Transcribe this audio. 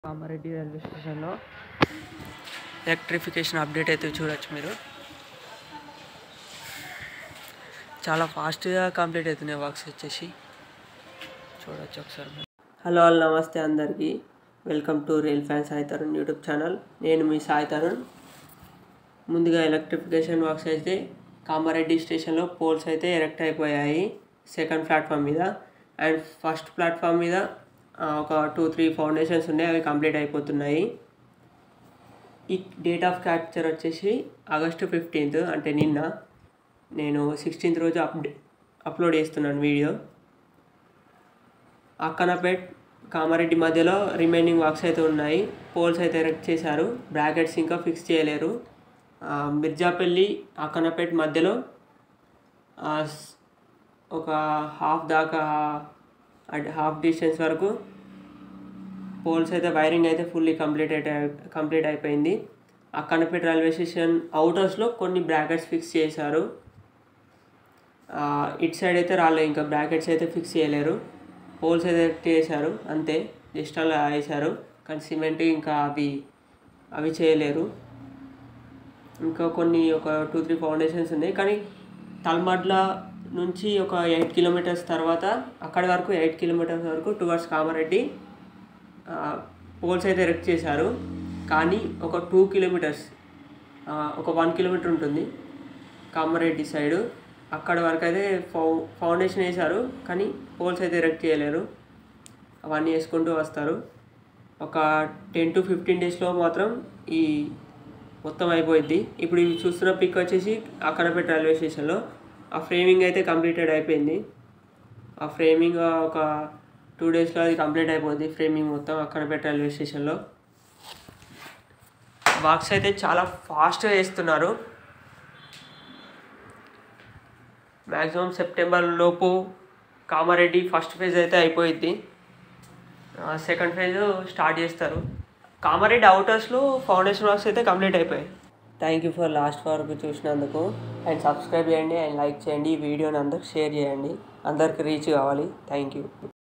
Kamareddy railway స్టేషన్లో electrification update అయితే చూడొచ్చు మీరు చాలా ఫాస్ట్గా కంప్లీట్ అవుతున్నాయి వర్క్స్ వచ్చేసి చూడొచ్చు ఒకసారి మీరు. హలో ఆల్ నమస్తే అందరికీ welcome to rail fan Sai Tarun YouTube channel నేను మీ సాయి తరుణ్ ముందుగా ఎలక్ట్రిఫికేషన్ వర్క్స్ అయితే కామారెడ్డి స్టేషన్లో పోల్స్ అయితే ఎరెక్ట్ అయిపోయాయి సెకండ్ ప్లాట్ఫామ్ మీద అండ్ ఫస్ట్ ప్లాట్ఫామ్ మీద ఆ, ఒక టూ త్రీ ఫౌండేషన్స్ ఉన్నాయి అవి కంప్లీట్ అయిపోతున్నాయి ఈ డేట్ ఆఫ్ క్యాప్చర్ వచ్చేసి ఆగస్టు ఫిఫ్టీన్త్ అంటే నిన్న నేను సిక్స్టీన్త్ రోజు అప్డే అప్లోడ్ చేస్తున్నాను వీడియో అక్కనపేట్ కామారెడ్డి మధ్యలో రిమైనింగ్ వర్క్స్ అయితే ఉన్నాయి పోల్స్ అయితే ఎరెక్ట్ చేశారు బ్రాకెట్స్ ఇంకా ఫిక్స్ చేయలేరు ఆ, మిర్జాపల్లి అక్కనపేట్ మధ్యలో ఆ, స్- ఒక హాఫ్ దాకా అంటే హాఫ్ డిస్టెన్స్ వరకు పోల్స్ అయితే వైరింగ్ అయితే ఫుల్లీ కంప్లీట్ అయితే కంప్లీట్ అయిపోయింది అక్కనపేట రైల్వే స్టేషన్ అవుటర్స్లో కొన్ని బ్రాకెట్స్ ఫిక్స్ చేశారు ఆ, ఇటు సైడ్ అయితే రాలేదు ఇంకా బ్రాకెట్స్ అయితే ఫిక్స్ చేయలేరు పోల్స్ అయితే చేశారు అంతే జస్ట్ అలా వేశారు కానీ సిమెంట్ ఇంకా అవి అవి చేయలేరు ఇంకా కొన్ని ఒక టూ త్రీ ఫౌండేషన్స్ ఉన్నాయి కానీ తల్మడ్ల నుంచి ఒక ఎయిట్ కిలోమీటర్స్ తర్వాత అక్కడి వరకు ఎయిట్ కిలోమీటర్స్ వరకు టువర్డ్స్ కామారెడ్డి ఆ, పోల్స్ అయితే ఎరెక్ట్ చేశారు కానీ ఒక టూ కిలోమీటర్స్ ఆ, ఒక వన్ కిలోమీటర్ ఉంటుంది కామారెడ్డి సైడు అక్కడ వరకు అయితే ఫౌ ఫౌండేషన్ వేశారు కానీ పోల్స్ అయితే ఎరెక్ట్ చేయలేరు అవన్నీ వేసుకుంటూ వస్తారు ఒక టెన్ టు ఫిఫ్టీన్ డేస్లో మాత్రం ఈ మొత్తం అయిపోయింది ఇప్పుడు ఇవి చూస్తున్న పిక్ వచ్చేసి అక్కడపేట రైల్వే స్టేషన్లో ఆ ఫ్రేమింగ్ అయితే కంప్లీటెడ్ అయిపోయింది ఆ ఫ్రేమింగ్ ఒక టూ డేస్లో అది కంప్లీట్ అయిపోద్ది ఫ్రేమింగ్ మొత్తం అక్కడపేట రైల్వే స్టేషన్లో వర్క్స్ అయితే చాలా ఫాస్ట్గా వేస్తున్నారు మ్యాక్సిమం సెప్టెంబర్ లోపు కామారెడ్డి ఫస్ట్ ఫేజ్ అయితే అయిపోయింది సెకండ్ ఫేజ్ స్టార్ట్ చేస్తారు కామారెడ్డి అవుటర్స్లో ఫౌండేషన్ వర్క్స్ అయితే కంప్లీట్ అయిపోయాయి థ్యాంక్ యూ ఫర్ లాస్ట్ వరకు చూసినందుకు అండ్ సబ్స్క్రైబ్ చేయండి అండ్ లైక్ చేయండి ఈ వీడియోని అందరికి షేర్ చేయండి అందరికి రీచ్ కావాలి థ్యాంక్ యూ